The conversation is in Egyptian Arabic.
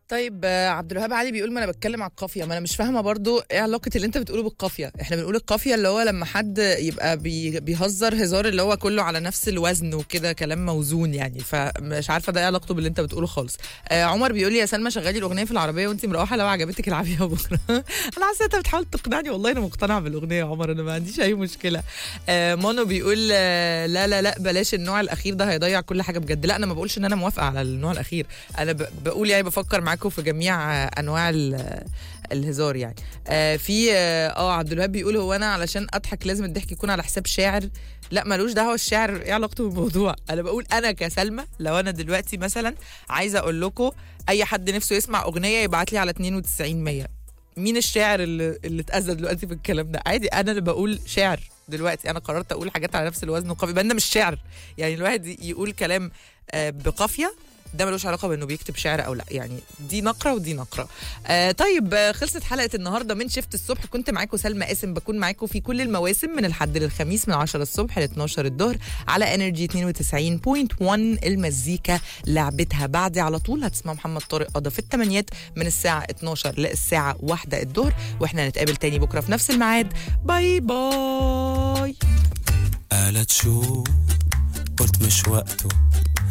طيب آه، عبد الوهاب علي بيقول ما انا بتكلم على القافيه ما انا مش فاهمه برضو ايه علاقه اللي انت بتقوله بالقافيه احنا بنقول القافيه اللي هو لما حد يبقى بي بيهزر هزار اللي هو كله على نفس الوزن وكده كلام موزون يعني فمش عارفه ده ايه علاقته باللي انت بتقوله خالص آه عمر بيقول لي يا سلمى شغلي الاغنيه في العربيه وانت مروحه لو عجبتك العبيها بكره انا حاسه انت بتحاول تقنعني والله انا مقتنعه بالاغنيه يا عمر انا ما عنديش اي مشكله آه مونو بيقول آه لا لا لا بلاش النوع الاخير ده هيضيع كل حاجه بجد لا انا ما بقولش ان انا موافقه على النوع الاخير انا ب- بقول يعني بفكر معاكم في جميع آه، انواع ال- الهزار يعني آه في اه آه، عبد الوهاب بيقول هو انا علشان اضحك لازم الضحك يكون على حساب شاعر لا ملوش دعوه الشعر ايه علاقته بالموضوع انا بقول انا كسلمى لو انا دلوقتي مثلا عايزه اقول لكم اي حد نفسه يسمع اغنيه يبعت لي على 92 100 مين الشاعر اللي اللي اتاذى دلوقتي في الكلام ده عادي انا اللي بقول شعر دلوقتي انا قررت اقول حاجات على نفس الوزن وقافيه يبقى ده مش شعر يعني الواحد يقول كلام آه، بقافيه ده ملوش علاقه بانه بيكتب شعر او لا يعني دي نقره ودي نقره آه طيب آه خلصت حلقه النهارده من شفت الصبح كنت معاكم سلمى قاسم بكون معاكم في كل المواسم من الحد للخميس من 10 الصبح ل 12 الظهر على انرجي 92.1 المزيكا لعبتها بعدي على طول هتسمعوا محمد طارق قضى في الثمانيات من الساعه 12 للساعه 1 الظهر واحنا نتقابل تاني بكره في نفس الميعاد باي باي قالت شو قلت مش وقته